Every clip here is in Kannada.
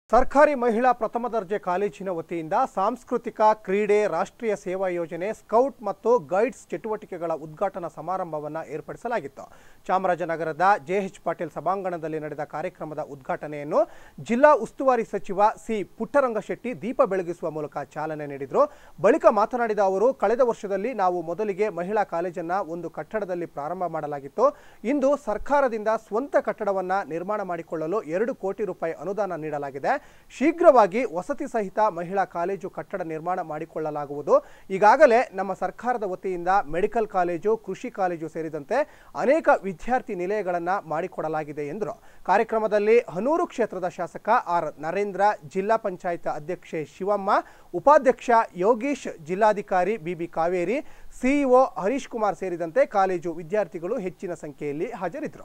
ಸರ್ಕಾರಿ ಮಹಿಳಾ ಪ್ರಥಮ ದರ್ಜೆ ಕಾಲೇಜಿನ ವತಿಯಿಂದ ಸಾಂಸ್ಕೃತಿಕ ಕ್ರೀಡೆ ರಾಷ್ಟ್ರೀಯ ಸೇವಾ ಯೋಜನೆ ಸ್ಕೌಟ್ ಮತ್ತು ಗೈಡ್ಸ್ ಚಟುವಟಿಕೆಗಳ ಉದ್ಘಾಟನಾ ಸಮಾರಂಭವನ್ನು ಏರ್ಪಡಿಸಲಾಗಿತ್ತು ಚಾಮರಾಜನಗರದ ಜೆಎಚ್ ಪಾಟೀಲ್ ಸಭಾಂಗಣದಲ್ಲಿ ನಡೆದ ಕಾರ್ಯಕ್ರಮದ ಉದ್ಘಾಟನೆಯನ್ನು ಜಿಲ್ಲಾ ಉಸ್ತುವಾರಿ ಸಚಿವ ಸಿ ಪುಟ್ಟರಂಗಶೆಟ್ಟಿ ದೀಪ ಬೆಳಗಿಸುವ ಮೂಲಕ ಚಾಲನೆ ನೀಡಿದರು ಬಳಿಕ ಮಾತನಾಡಿದ ಅವರು ಕಳೆದ ವರ್ಷದಲ್ಲಿ ನಾವು ಮೊದಲಿಗೆ ಮಹಿಳಾ ಕಾಲೇಜನ್ನ ಒಂದು ಕಟ್ಟಡದಲ್ಲಿ ಪ್ರಾರಂಭ ಮಾಡಲಾಗಿತ್ತು ಇಂದು ಸರ್ಕಾರದಿಂದ ಸ್ವಂತ ಕಟ್ಟಡವನ್ನ ನಿರ್ಮಾಣ ಮಾಡಿಕೊಳ್ಳಲು ಎರಡು ಕೋಟಿ ರೂಪಾಯಿ ಅನುದಾನ ನೀಡಲಾಗಿದೆ ಶೀಘ್ರವಾಗಿ ವಸತಿ ಸಹಿತ ಮಹಿಳಾ ಕಾಲೇಜು ಕಟ್ಟಡ ನಿರ್ಮಾಣ ಮಾಡಿಕೊಳ್ಳಲಾಗುವುದು ಈಗಾಗಲೇ ನಮ್ಮ ಸರ್ಕಾರದ ವತಿಯಿಂದ ಮೆಡಿಕಲ್ ಕಾಲೇಜು ಕೃಷಿ ಕಾಲೇಜು ಸೇರಿದಂತೆ ಅನೇಕ ವಿದ್ಯಾರ್ಥಿ ನಿಲಯಗಳನ್ನು ಮಾಡಿಕೊಡಲಾಗಿದೆ ಎಂದರು ಕಾರ್ಯಕ್ರಮದಲ್ಲಿ ಹನೂರು ಕ್ಷೇತ್ರದ ಶಾಸಕ ಆರ್ ನರೇಂದ್ರ ಜಿಲ್ಲಾ ಪಂಚಾಯತ್ ಅಧ್ಯಕ್ಷೆ ಶಿವಮ್ಮ ಉಪಾಧ್ಯಕ್ಷ ಯೋಗೀಶ್ ಜಿಲ್ಲಾಧಿಕಾರಿ ಬಿಬಿ ಕಾವೇರಿ ಸಿಇಒ ಹರೀಶ್ ಕುಮಾರ್ ಸೇರಿದಂತೆ ಕಾಲೇಜು ವಿದ್ಯಾರ್ಥಿಗಳು ಹೆಚ್ಚಿನ ಸಂಖ್ಯೆಯಲ್ಲಿ ಹಾಜರಿದ್ದರು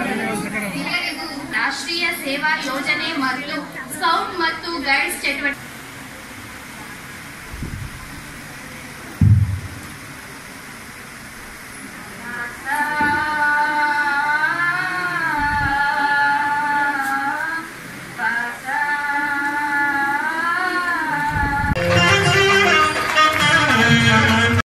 ರಾಷ್ಟ್ರೀಯ ಸೇವಾ ಯೋಜನೆ ಮತ್ತು ಸ್ಕೌಟ್ ಮತ್ತು ಗೈಡ್ಸ್ ಚಟುವಟಿಕೆ